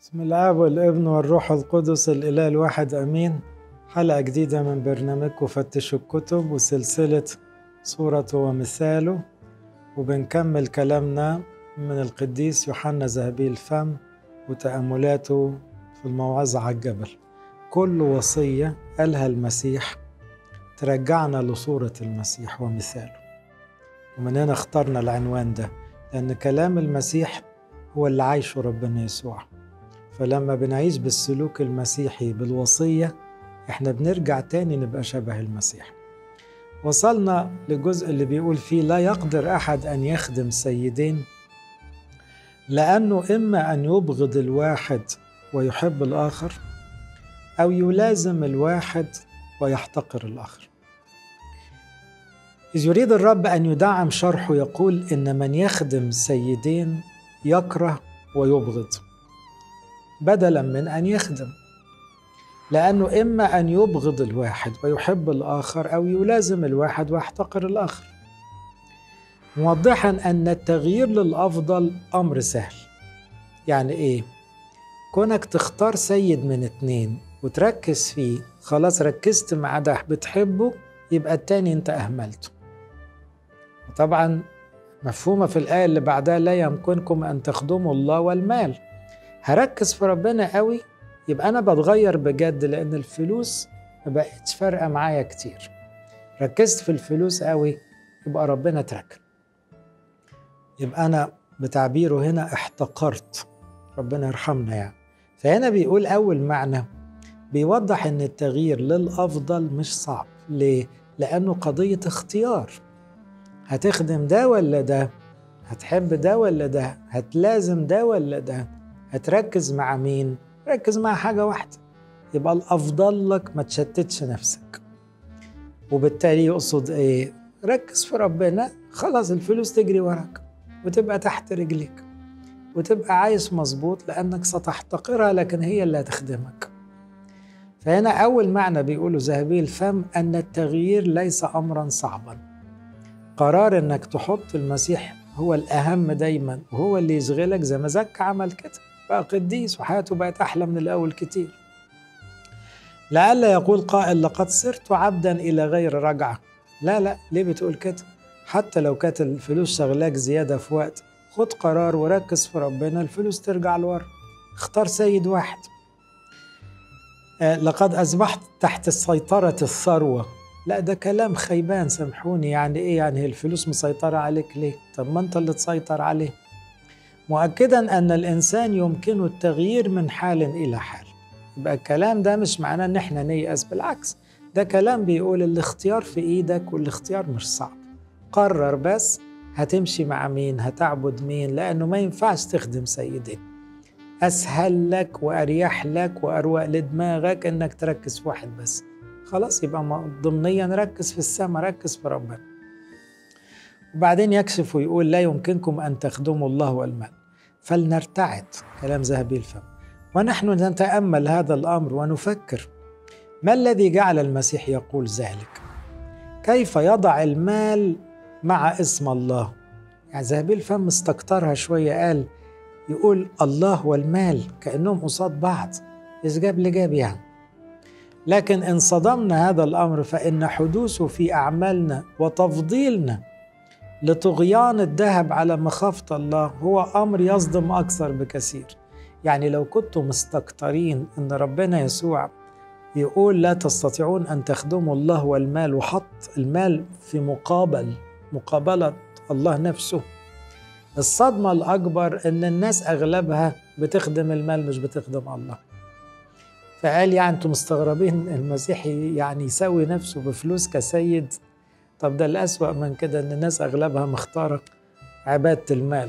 بسم الآب والابن والروح القدس الإله الواحد أمين حلقة جديدة من برنامجكم فتشوا الكتب وسلسلة صورة ومثاله وبنكمل كلامنا من القديس يوحنا ذهبي الفم وتأملاته في الموعظة على الجبل كل وصية قالها المسيح ترجعنا لصورة المسيح ومثاله ومن هنا اخترنا العنوان ده لأن كلام المسيح هو اللي عايشه ربنا يسوع فلما بنعيش بالسلوك المسيحي بالوصية احنا بنرجع تاني نبقى شبه المسيح وصلنا للجزء اللي بيقول فيه لا يقدر أحد أن يخدم سيدين لأنه إما أن يبغض الواحد ويحب الآخر أو يلازم الواحد ويحتقر الآخر إذ يريد الرب أن يدعم شرحه يقول إن من يخدم سيدين يكره ويبغض بدلا من ان يخدم لانه اما ان يبغض الواحد ويحب الاخر او يلازم الواحد ويحتقر الاخر موضحا ان التغيير للافضل امر سهل يعني ايه كونك تختار سيد من اتنين وتركز فيه خلاص ركزت مع ده بتحبه يبقى التاني انت اهملته طبعا مفهومة في الآية اللي بعدها لا يمكنكم أن تخدموا الله والمال هركز في ربنا قوي يبقى أنا بتغير بجد لأن الفلوس ما بقتش فارقة معايا كتير ركزت في الفلوس قوي يبقى ربنا ترك يبقى أنا بتعبيره هنا احتقرت ربنا يرحمنا يعني فهنا بيقول أول معنى بيوضح إن التغيير للأفضل مش صعب ليه؟ لأنه قضية اختيار هتخدم ده ولا ده هتحب ده ولا ده هتلازم ده ولا ده هتركز مع مين ركز مع حاجة واحدة يبقى الأفضل لك ما تشتتش نفسك وبالتالي يقصد إيه ركز في ربنا خلاص الفلوس تجري وراك وتبقى تحت رجليك وتبقى عايش مظبوط لأنك ستحتقرها لكن هي اللي هتخدمك فهنا أول معنى بيقوله ذهبي الفم أن التغيير ليس أمرا صعبا قرار انك تحط المسيح هو الاهم دايما وهو اللي يشغلك زي ما زكى عمل كده بقى قديس وحياته بقت احلى من الاول كتير لعل يقول قائل لقد صرت عبدا الى غير رجعه لا لا ليه بتقول كده حتى لو كانت الفلوس شغلاك زياده في وقت خد قرار وركز في ربنا الفلوس ترجع لورا اختار سيد واحد لقد اصبحت تحت سيطره الثروه لا ده كلام خيبان سامحوني يعني ايه يعني هي الفلوس مسيطرة عليك ليه طب ما انت اللي تسيطر عليه مؤكدا ان الانسان يمكنه التغيير من حال الى حال يبقى الكلام ده مش معناه ان احنا نيأس بالعكس ده كلام بيقول الاختيار في ايدك والاختيار مش صعب قرر بس هتمشي مع مين هتعبد مين لانه ما ينفعش تخدم سيدين اسهل لك واريح لك واروق لدماغك انك تركز في واحد بس خلاص يبقى ضمنيا ركز في السماء ركز في ربنا وبعدين يكشف ويقول لا يمكنكم أن تخدموا الله والمال فلنرتعد كلام ذهبي الفم ونحن نتأمل هذا الأمر ونفكر ما الذي جعل المسيح يقول ذلك كيف يضع المال مع اسم الله يعني ذهبي الفم استكترها شوية قال يقول الله والمال كأنهم قصاد بعض إذ جاب لجاب يعني لكن ان صدمنا هذا الامر فان حدوثه في اعمالنا وتفضيلنا لطغيان الذهب على مخافه الله هو امر يصدم اكثر بكثير يعني لو كنتم مستكترين ان ربنا يسوع يقول لا تستطيعون ان تخدموا الله والمال وحط المال في مقابل مقابله الله نفسه الصدمه الاكبر ان الناس اغلبها بتخدم المال مش بتخدم الله فقال يعني انتم مستغربين المسيح يعني يسوي نفسه بفلوس كسيد طب ده الأسوأ من كده ان الناس اغلبها مختاره عباده المال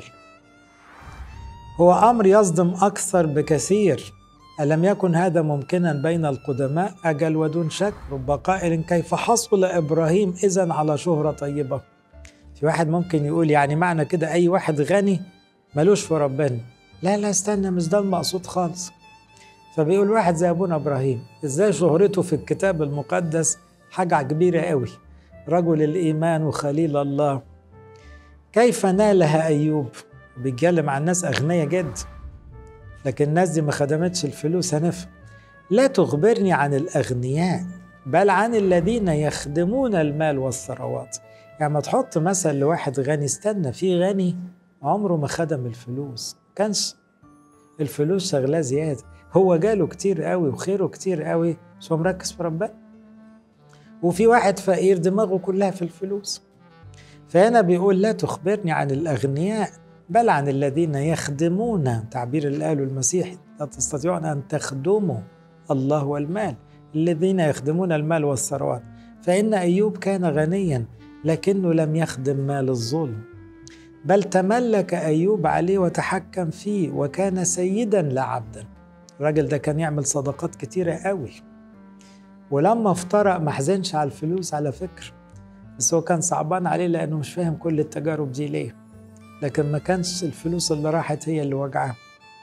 هو امر يصدم اكثر بكثير الم يكن هذا ممكنا بين القدماء اجل ودون شك رب قائل كيف حصل ابراهيم اذا على شهره طيبه في واحد ممكن يقول يعني معنى كده اي واحد غني ملوش في ربنا لا لا استنى مش ده المقصود خالص فبيقول واحد زي ابونا ابراهيم ازاي شهرته في الكتاب المقدس حاجه كبيره قوي رجل الايمان وخليل الله كيف نالها ايوب بيتكلم عن ناس اغنياء جدا لكن الناس دي ما خدمتش الفلوس هنفهم لا تخبرني عن الأغنياء بل عن الذين يخدمون المال والثروات يعني ما تحط مثل لواحد غني استنى في غني عمره ما خدم الفلوس كانش الفلوس شغلاه زيادة هو جاله كتير قوي وخيره كتير قوي بس هو مركز في ربنا وفي واحد فقير دماغه كلها في الفلوس فهنا بيقول لا تخبرني عن الأغنياء بل عن الذين يخدمون تعبير اللي قاله المسيح لا تستطيعون أن تخدموا الله والمال الذين يخدمون المال والثروات فإن أيوب كان غنيا لكنه لم يخدم مال الظلم بل تملك أيوب عليه وتحكم فيه وكان سيدا لا عبدا الراجل ده كان يعمل صدقات كتيرة قوي ولما افترق ما حزنش على الفلوس على فكرة بس هو كان صعبان عليه لأنه مش فاهم كل التجارب دي ليه لكن ما كانش الفلوس اللي راحت هي اللي وجعاه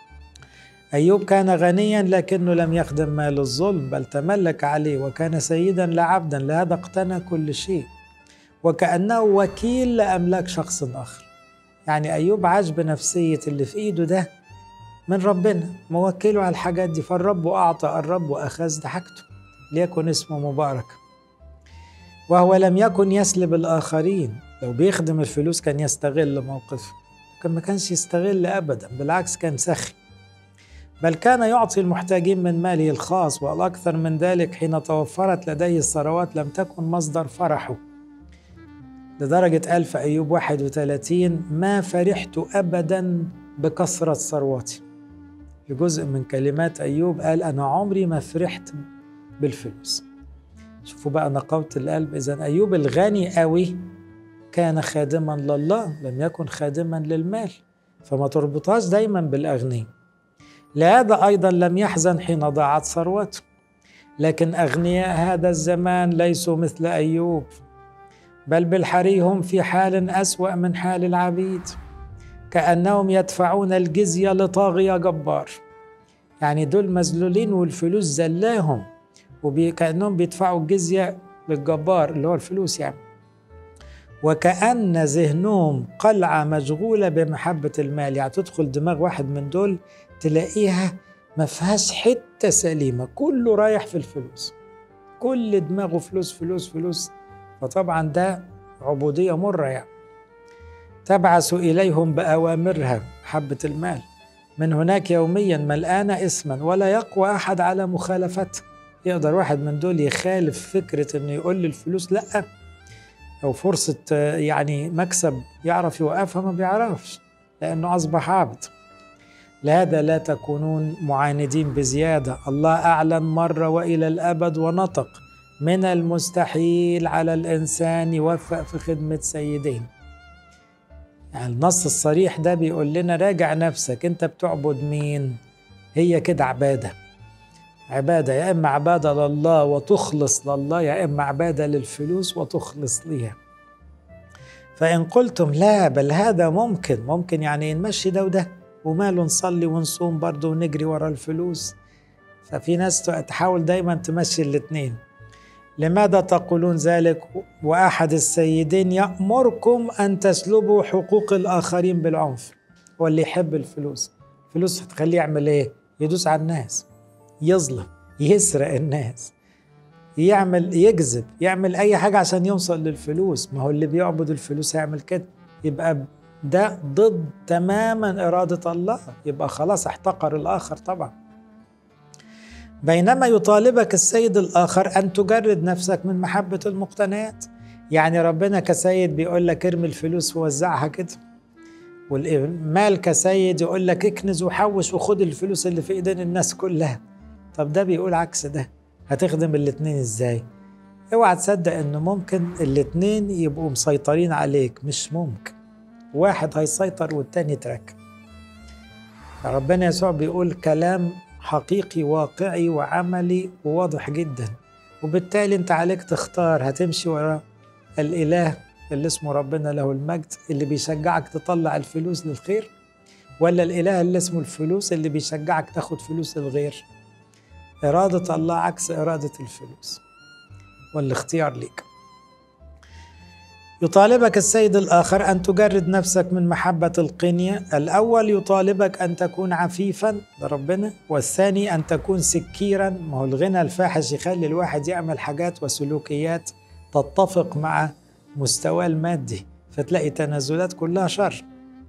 أيوب كان غنيا لكنه لم يخدم مال الظلم بل تملك عليه وكان سيدا لا عبدا لهذا اقتنى كل شيء وكأنه وكيل لأملاك شخص آخر يعني أيوب عاش بنفسية اللي في إيده ده من ربنا موكله على الحاجات دي فالرب أعطى الرب أخذ ده حاجته ليكن اسمه مبارك وهو لم يكن يسلب الآخرين لو بيخدم الفلوس كان يستغل موقفه لكن ما كانش يستغل أبدا بالعكس كان سخي بل كان يعطي المحتاجين من ماله الخاص والأكثر من ذلك حين توفرت لديه الثروات لم تكن مصدر فرحه لدرجة ألف أيوب 31 ما فرحت أبدا بكثرة ثرواتي في جزء من كلمات أيوب قال أنا عمري ما فرحت بالفلوس شوفوا بقى نقاوة القلب إذا أيوب الغني قوي كان خادما لله لم يكن خادما للمال فما تربطهاش دايما بالأغنياء لهذا أيضا لم يحزن حين ضاعت ثروته لكن أغنياء هذا الزمان ليسوا مثل أيوب بل بالحري هم في حال أسوأ من حال العبيد كأنهم يدفعون الجزية لطاغية جبار يعني دول مذلولين والفلوس زلاهم وكأنهم بيدفعوا الجزية للجبار اللي هو الفلوس يعني وكأن ذهنهم قلعة مشغولة بمحبة المال يعني تدخل دماغ واحد من دول تلاقيها ما فيهاش حتة سليمة كله رايح في الفلوس كل دماغه فلوس فلوس فلوس فطبعا ده عبودية مرة يعني تبعث إليهم بأوامرها حبة المال من هناك يوميا ملآنة اسما ولا يقوى أحد على مخالفته يقدر واحد من دول يخالف فكرة إنه يقول لي الفلوس لأ أو فرصة يعني مكسب يعرف يوقفها ما بيعرفش لأنه أصبح عبد لهذا لا تكونون معاندين بزيادة الله أعلن مرة وإلى الأبد ونطق من المستحيل على الإنسان يوفق في خدمة سيدين يعني النص الصريح ده بيقول لنا راجع نفسك انت بتعبد مين هي كده عبادة عبادة يا إما عبادة لله وتخلص لله يا إما عبادة للفلوس وتخلص ليها فإن قلتم لا بل هذا ممكن ممكن يعني نمشي ده وده وماله نصلي ونصوم برضه ونجري ورا الفلوس ففي ناس تحاول دايما تمشي الاتنين لماذا تقولون ذلك واحد السيدين يامركم ان تسلبوا حقوق الاخرين بالعنف هو اللي يحب الفلوس الفلوس هتخليه يعمل ايه يدوس على الناس يظلم يسرق الناس يعمل يكذب يعمل اي حاجه عشان يوصل للفلوس ما هو اللي بيعبد الفلوس هيعمل كده يبقى ده ضد تماما اراده الله يبقى خلاص احتقر الاخر طبعا بينما يطالبك السيد الآخر أن تجرد نفسك من محبة المقتنيات يعني ربنا كسيد بيقول لك ارمي الفلوس ووزعها كده والمال كسيد يقول لك اكنز وحوش وخد الفلوس اللي في ايدين الناس كلها طب ده بيقول عكس ده هتخدم الاتنين ازاي اوعى تصدق ان ممكن الاتنين يبقوا مسيطرين عليك مش ممكن واحد هيسيطر والتاني يترك ربنا يسوع بيقول كلام حقيقي واقعي وعملي وواضح جدا وبالتالي انت عليك تختار هتمشي ورا الاله اللي اسمه ربنا له المجد اللي بيشجعك تطلع الفلوس للخير ولا الاله اللي اسمه الفلوس اللي بيشجعك تاخد فلوس الغير إرادة الله عكس إرادة الفلوس والاختيار ليك يطالبك السيد الآخر أن تجرد نفسك من محبة القنية الأول يطالبك أن تكون عفيفا لربنا والثاني أن تكون سكيرا ما هو الغنى الفاحش يخلي الواحد يعمل حاجات وسلوكيات تتفق مع مستواه المادي فتلاقي تنازلات كلها شر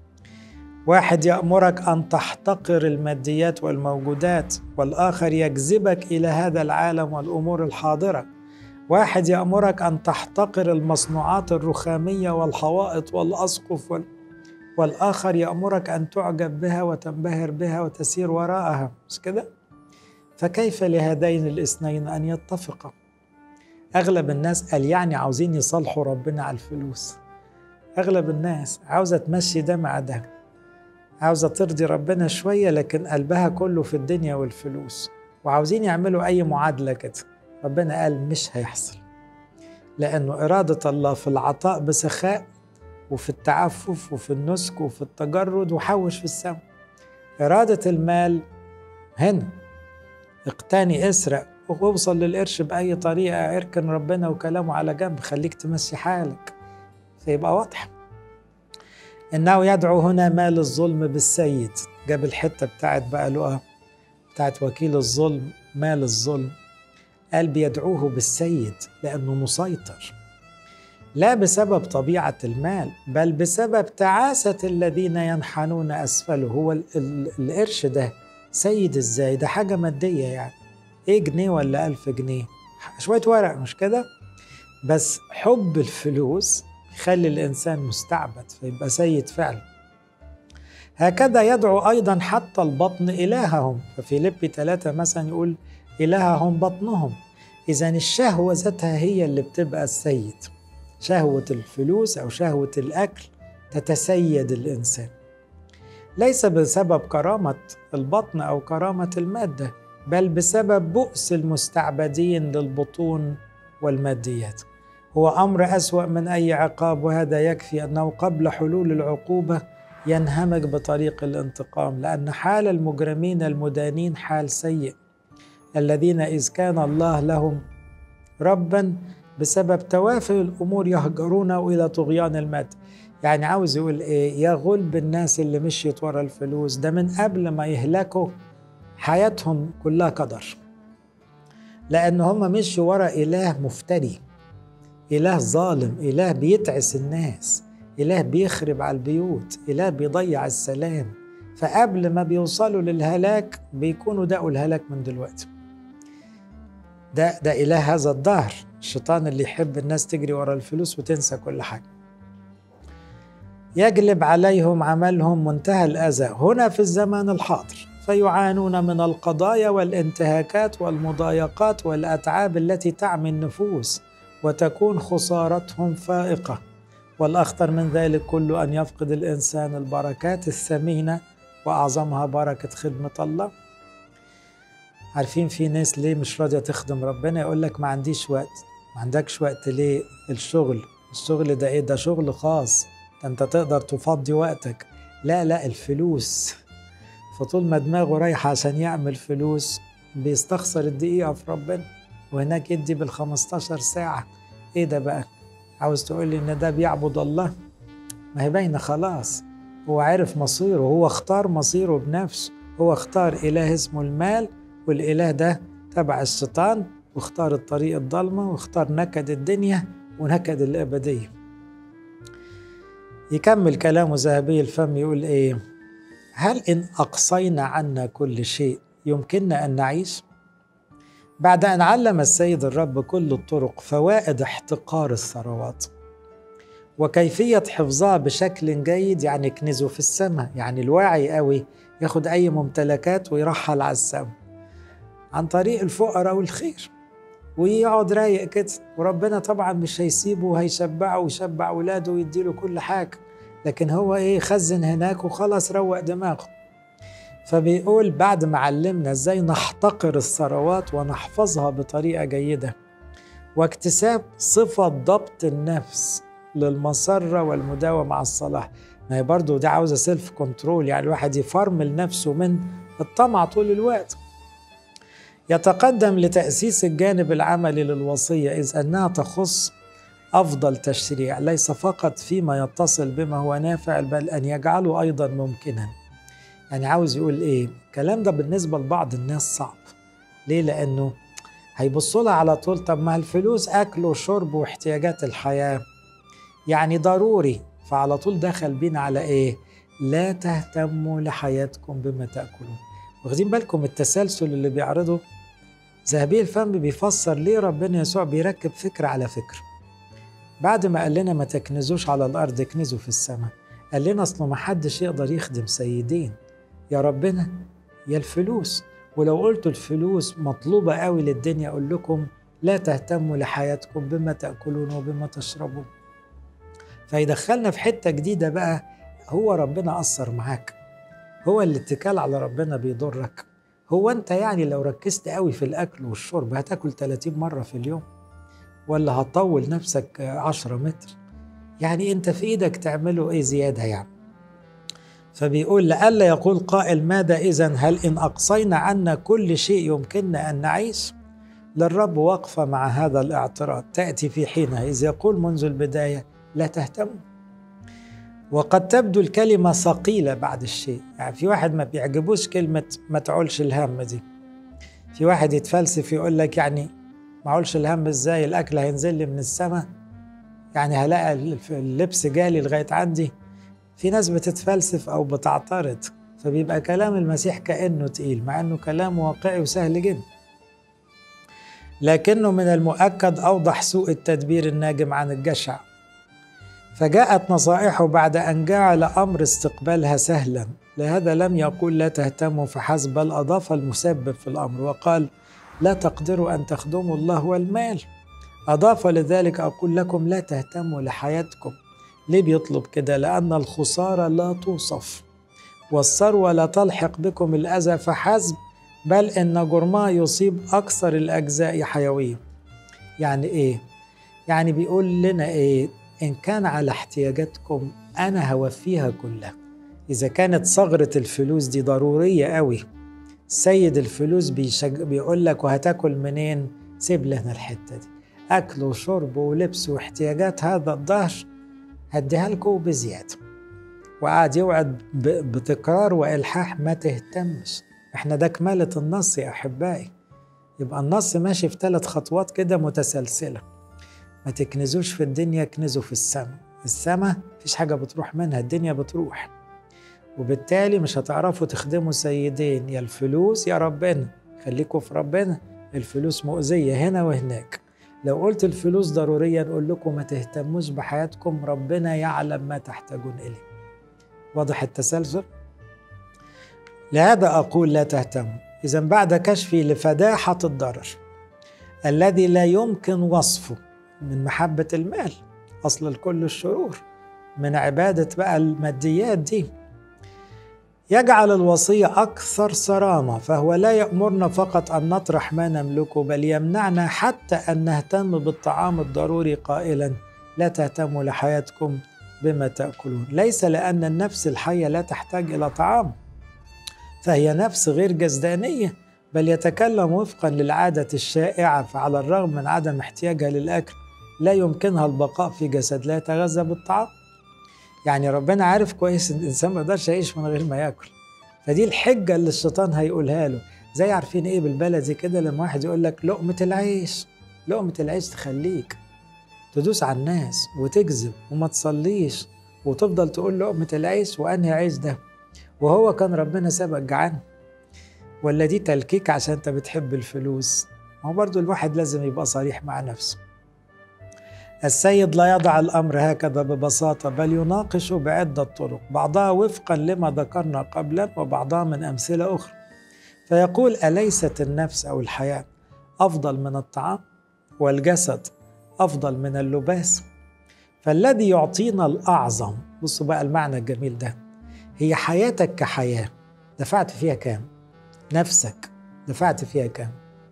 واحد يأمرك أن تحتقر الماديات والموجودات والآخر يجذبك إلى هذا العالم والأمور الحاضرة واحد يأمرك أن تحتقر المصنوعات الرخامية والحوائط والأسقف وال... والآخر يأمرك أن تعجب بها وتنبهر بها وتسير وراءها مش كده؟ فكيف لهذين الاثنين أن يتفقا؟ أغلب الناس قال يعني عاوزين يصالحوا ربنا على الفلوس أغلب الناس عاوزة تمشي ده مع ده عاوزة ترضي ربنا شوية لكن قلبها كله في الدنيا والفلوس وعاوزين يعملوا أي معادلة كده ربنا قال مش هيحصل لأنه إرادة الله في العطاء بسخاء وفي التعفف وفي النسك وفي التجرد وحوش في السماء إرادة المال هنا اقتني اسرق واوصل للقرش بأي طريقة اركن ربنا وكلامه على جنب خليك تمشي حالك فيبقى واضح إنه يدعو هنا مال الظلم بالسيد جاب الحتة بتاعت بقى لقى بتاعت وكيل الظلم مال الظلم قال بيدعوه بالسيد لأنه مسيطر لا بسبب طبيعة المال بل بسبب تعاسة الذين ينحنون أسفله هو القرش ده سيد ازاي ده حاجة مادية يعني ايه جنيه ولا ألف جنيه شوية ورق مش كده بس حب الفلوس يخلي الإنسان مستعبد فيبقى سيد فعلا هكذا يدعو أيضا حتى البطن إلههم ففي لبي ثلاثة مثلا يقول إلههم بطنهم إذا الشهوة ذاتها هي اللي بتبقى السيد شهوة الفلوس أو شهوة الأكل تتسيد الإنسان ليس بسبب كرامة البطن أو كرامة المادة بل بسبب بؤس المستعبدين للبطون والماديات هو أمر أسوأ من أي عقاب وهذا يكفي أنه قبل حلول العقوبة ينهمك بطريق الانتقام لأن حال المجرمين المدانين حال سيء الذين إذ كان الله لهم ربا بسبب توافه الأمور يهجرونه إلى طغيان المد يعني عاوز يقول إيه يا غلب الناس اللي مشيت ورا الفلوس ده من قبل ما يهلكوا حياتهم كلها قدر لأن هم مشوا ورا إله مفتري إله ظالم إله بيتعس الناس إله بيخرب على البيوت إله بيضيع السلام فقبل ما بيوصلوا للهلاك بيكونوا دقوا الهلاك من دلوقتي ده ده إله هذا الدهر الشيطان اللي يحب الناس تجري ورا الفلوس وتنسى كل حاجة يجلب عليهم عملهم منتهى الأذى هنا في الزمان الحاضر فيعانون من القضايا والانتهاكات والمضايقات والأتعاب التي تعمي النفوس وتكون خسارتهم فائقة والأخطر من ذلك كله أن يفقد الإنسان البركات الثمينة وأعظمها بركة خدمة الله عارفين في ناس ليه مش راضية تخدم ربنا يقول لك ما عنديش وقت ما عندكش وقت ليه الشغل الشغل ده ايه ده شغل خاص ده انت تقدر تفضي وقتك لا لا الفلوس فطول ما دماغه رايحة عشان يعمل فلوس بيستخسر الدقيقة في ربنا وهناك يدي بال 15 ساعة ايه ده بقى عاوز تقول لي ان ده بيعبد الله ما هي باينة خلاص هو عرف مصيره هو اختار مصيره بنفسه هو اختار إله اسمه المال والإله ده تبع الشيطان واختار الطريق الضلمة واختار نكد الدنيا ونكد الأبدية يكمل كلامه ذهبي الفم يقول إيه هل إن أقصينا عنا كل شيء يمكننا أن نعيش؟ بعد أن علم السيد الرب كل الطرق فوائد احتقار الثروات وكيفية حفظها بشكل جيد يعني كنزه في السماء يعني الواعي قوي ياخد أي ممتلكات ويرحل على السماء عن طريق الفقراء والخير ويقعد رايق كده وربنا طبعا مش هيسيبه وهيشبعه ويشبع ولاده ويديله كل حاجة لكن هو ايه خزن هناك وخلاص روق دماغه فبيقول بعد ما علمنا ازاي نحتقر الثروات ونحفظها بطريقة جيدة واكتساب صفة ضبط النفس للمسرة والمداومة على الصلاح ما هي برضه دي عاوزة سيلف كنترول يعني الواحد يفرمل نفسه من الطمع طول الوقت يتقدم لتأسيس الجانب العملي للوصية إذ أنها تخص أفضل تشريع ليس فقط فيما يتصل بما هو نافع بل أن يجعله أيضا ممكنا يعني عاوز يقول إيه الكلام ده بالنسبة لبعض الناس صعب ليه لأنه هيبصوا لها على طول طب ما الفلوس أكل وشرب واحتياجات الحياة يعني ضروري فعلى طول دخل بينا على إيه لا تهتموا لحياتكم بما تأكلون واخدين بالكم التسلسل اللي بيعرضه ذهبي الفم بيفسر ليه ربنا يسوع بيركب فكرة على فكرة بعد ما قال لنا ما تكنزوش على الأرض اكنزوا في السماء قال لنا أصله ما حدش يقدر يخدم سيدين يا ربنا يا الفلوس ولو قلتوا الفلوس مطلوبة قوي للدنيا أقول لكم لا تهتموا لحياتكم بما تأكلون وبما تشربون فيدخلنا في حتة جديدة بقى هو ربنا أثر معاك هو الاتكال على ربنا بيضرك هو أنت يعني لو ركزت قوي في الأكل والشرب هتاكل 30 مرة في اليوم ولا هتطول نفسك 10 متر يعني أنت في إيدك تعمله إيه زيادة يعني فبيقول لألا يقول قائل ماذا إذا هل إن أقصينا عنا كل شيء يمكننا أن نعيش للرب وقفة مع هذا الاعتراض تأتي في حينها إذ يقول منذ البداية لا تهتموا وقد تبدو الكلمة ثقيلة بعد الشيء يعني في واحد ما بيعجبوش كلمة ما تعولش الهم دي في واحد يتفلسف يقول لك يعني ما اعولش الهم ازاي الاكل هينزل لي من السماء يعني هلاقي اللبس جالي لغايه عندي في ناس بتتفلسف او بتعترض فبيبقى كلام المسيح كانه تقيل مع انه كلام واقعي وسهل جدا لكنه من المؤكد اوضح سوء التدبير الناجم عن الجشع فجاءت نصائحه بعد ان جعل امر استقبالها سهلا لهذا لم يقول لا تهتموا فحسب بل اضاف المسبب في الامر وقال لا تقدروا ان تخدموا الله والمال اضاف لذلك اقول لكم لا تهتموا لحياتكم ليه بيطلب كده لان الخساره لا توصف والثروه لا تلحق بكم الاذى فحسب بل ان جرمها يصيب اكثر الاجزاء حيويه يعني ايه يعني بيقول لنا ايه ان كان على احتياجاتكم انا هوفيها كلها اذا كانت ثغره الفلوس دي ضروريه قوي سيد الفلوس بيشج... بيقول لك وهتاكل منين سيب لنا الحته دي اكل وشرب ولبس واحتياجات هذا الظهر هديها لكم بزياده وقعد يوعد ب... بتكرار والحاح ما تهتمش احنا ده كمالة النص يا احبائي يبقى النص ماشي في ثلاث خطوات كده متسلسله ما تكنزوش في الدنيا كنزوا في السماء السماء مفيش حاجه بتروح منها الدنيا بتروح وبالتالي مش هتعرفوا تخدموا سيدين يا الفلوس يا ربنا خليكوا في ربنا الفلوس مؤذية هنا وهناك لو قلت الفلوس ضرورية نقول لكم ما تهتموش بحياتكم ربنا يعلم ما تحتاجون إليه واضح التسلسل؟ لهذا أقول لا تهتموا إذا بعد كشفي لفداحة الضرر الذي لا يمكن وصفه من محبة المال أصل الكل الشرور من عبادة بقى الماديات دي يجعل الوصية أكثر صرامة فهو لا يأمرنا فقط أن نطرح ما نملكه بل يمنعنا حتى أن نهتم بالطعام الضروري قائلا لا تهتموا لحياتكم بما تأكلون ليس لأن النفس الحية لا تحتاج إلى طعام فهي نفس غير جسدانية بل يتكلم وفقا للعادة الشائعة فعلى الرغم من عدم احتياجها للأكل لا يمكنها البقاء في جسد لا يتغذى بالطعام يعني ربنا عارف كويس ان الانسان ما يقدرش يعيش من غير ما ياكل فدي الحجه اللي الشيطان هيقولها له زي عارفين ايه بالبلدي كده لما واحد يقول لك لقمه العيش لقمه العيش تخليك تدوس على الناس وتكذب وما تصليش وتفضل تقول لقمه العيش وانهي عيش ده وهو كان ربنا سابق جعان ولا دي تلكيك عشان انت بتحب الفلوس ما هو برضو الواحد لازم يبقى صريح مع نفسه السيد لا يضع الامر هكذا ببساطه بل يناقش بعده طرق بعضها وفقا لما ذكرنا قبلا وبعضها من امثله اخرى فيقول اليست النفس او الحياه افضل من الطعام والجسد افضل من اللباس فالذي يعطينا الاعظم بصوا بقى المعنى الجميل ده هي حياتك كحياه دفعت فيها كام نفسك دفعت فيها كام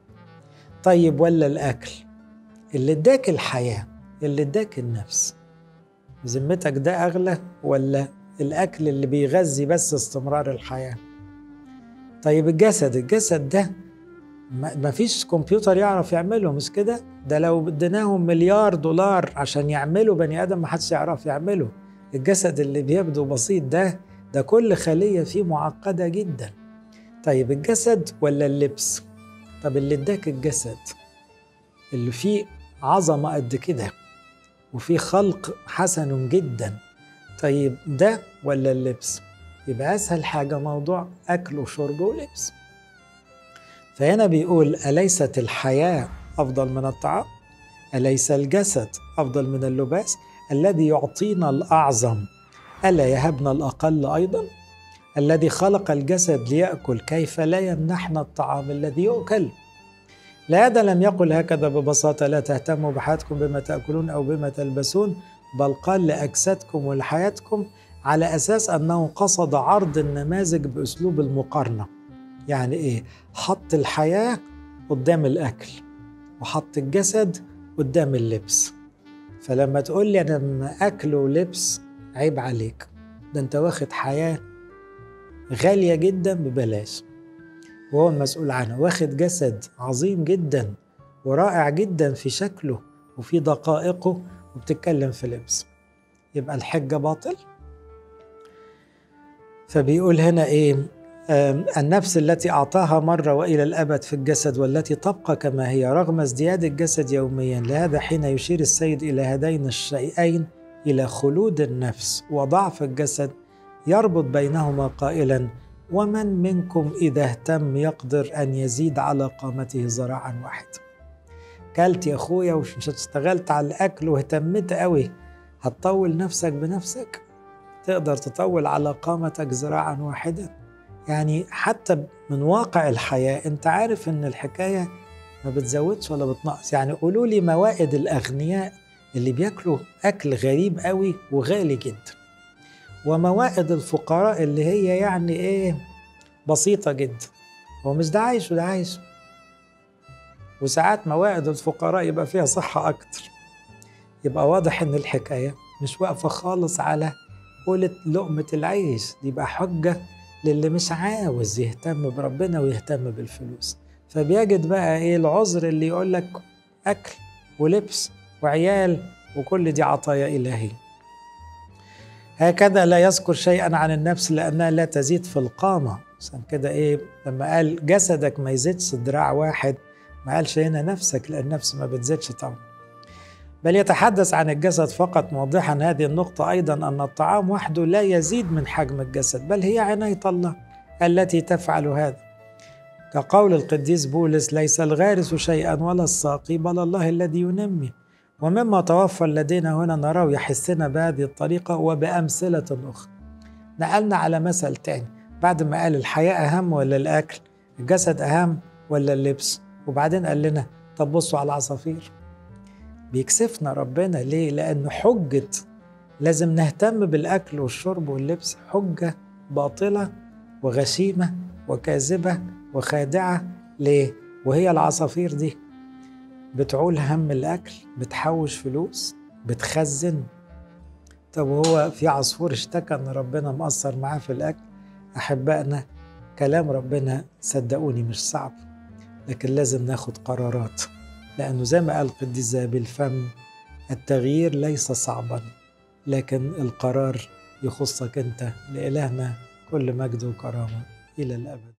طيب ولا الاكل اللي اداك الحياه اللي اداك النفس بذمتك ده اغلى ولا الاكل اللي بيغذي بس استمرار الحياه طيب الجسد الجسد ده ما فيش كمبيوتر يعرف يعمله مش كده ده لو اديناهم مليار دولار عشان يعملوا بني ادم ما حدش يعرف يعمله الجسد اللي بيبدو بسيط ده ده كل خلية فيه معقدة جدا طيب الجسد ولا اللبس طب اللي اداك الجسد اللي فيه عظمة قد كده وفيه خلق حسن جدا طيب ده ولا اللبس يبقى أسهل حاجة موضوع أكل وشرب ولبس فهنا بيقول أليست الحياة أفضل من الطعام؟ أليس الجسد أفضل من اللباس؟ الذي يعطينا الأعظم ألا يهبنا الأقل أيضا؟ الذي خلق الجسد ليأكل كيف لا يمنحنا الطعام الذي يؤكل؟ لهذا لم يقل هكذا ببساطة لا تهتموا بحياتكم بما تأكلون أو بما تلبسون بل قال لأجسادكم ولحياتكم على أساس أنه قصد عرض النماذج بأسلوب المقارنة يعني إيه؟ حط الحياة قدام الأكل وحط الجسد قدام اللبس فلما تقول لي أنا أكل ولبس عيب عليك ده أنت واخد حياة غالية جدا ببلاش وهو المسؤول عنها واخد جسد عظيم جدا ورائع جدا في شكله وفي دقائقه وبتتكلم في لبس يبقى الحجة باطل فبيقول هنا ايه النفس التي أعطاها مرة وإلى الأبد في الجسد والتي تبقى كما هي رغم ازدياد الجسد يوميا لهذا حين يشير السيد إلى هذين الشيئين إلى خلود النفس وضعف الجسد يربط بينهما قائلا ومن منكم إذا اهتم يقدر أن يزيد على قامته ذراعا واحد كلت يا أخويا ومش اشتغلت على الأكل واهتمت قوي هتطول نفسك بنفسك تقدر تطول على قامتك ذراعا واحدا يعني حتى من واقع الحياة أنت عارف أن الحكاية ما بتزودش ولا بتنقص يعني قولوا لي موائد الأغنياء اللي بياكلوا أكل غريب قوي وغالي جدا وموائد الفقراء اللي هي يعني إيه بسيطة جدا هو مش ده عايش وده عايش وساعات موائد الفقراء يبقى فيها صحة أكتر يبقى واضح إن الحكاية مش واقفة خالص على قولة لقمة العيش دي يبقى حجة للي مش عاوز يهتم بربنا ويهتم بالفلوس فبيجد بقى ايه العذر اللي يقول لك اكل ولبس وعيال وكل دي عطايا الهيه هكذا لا يذكر شيئا عن النفس لانها لا تزيد في القامه عشان كده ايه لما قال جسدك ما يزيدش ذراع واحد ما قالش هنا نفسك لان النفس ما بتزيدش طبعا بل يتحدث عن الجسد فقط موضحا هذه النقطة أيضا أن الطعام وحده لا يزيد من حجم الجسد بل هي عناية الله التي تفعل هذا كقول القديس بولس ليس الغارس شيئا ولا الساقي بل الله الذي ينمي ومما توفر لدينا هنا نراه يحسنا بهذه الطريقة وبأمثلة أخرى نقلنا على مثل تاني بعد ما قال الحياة أهم ولا الأكل الجسد أهم ولا اللبس وبعدين قال لنا طب بصوا على العصافير بيكسفنا ربنا ليه؟ لأنه حجة لازم نهتم بالأكل والشرب واللبس حجة باطلة وغشيمة وكاذبة وخادعة ليه؟ وهي العصافير دي بتعول هم الأكل بتحوش فلوس بتخزن طب هو في عصفور اشتكى ان ربنا مقصر معاه في الاكل احبائنا كلام ربنا صدقوني مش صعب لكن لازم ناخد قرارات لأنه زي ما قال القديس بالفم التغيير ليس صعبا لكن القرار يخصك أنت لإلهنا كل مجد وكرامة إلى الأبد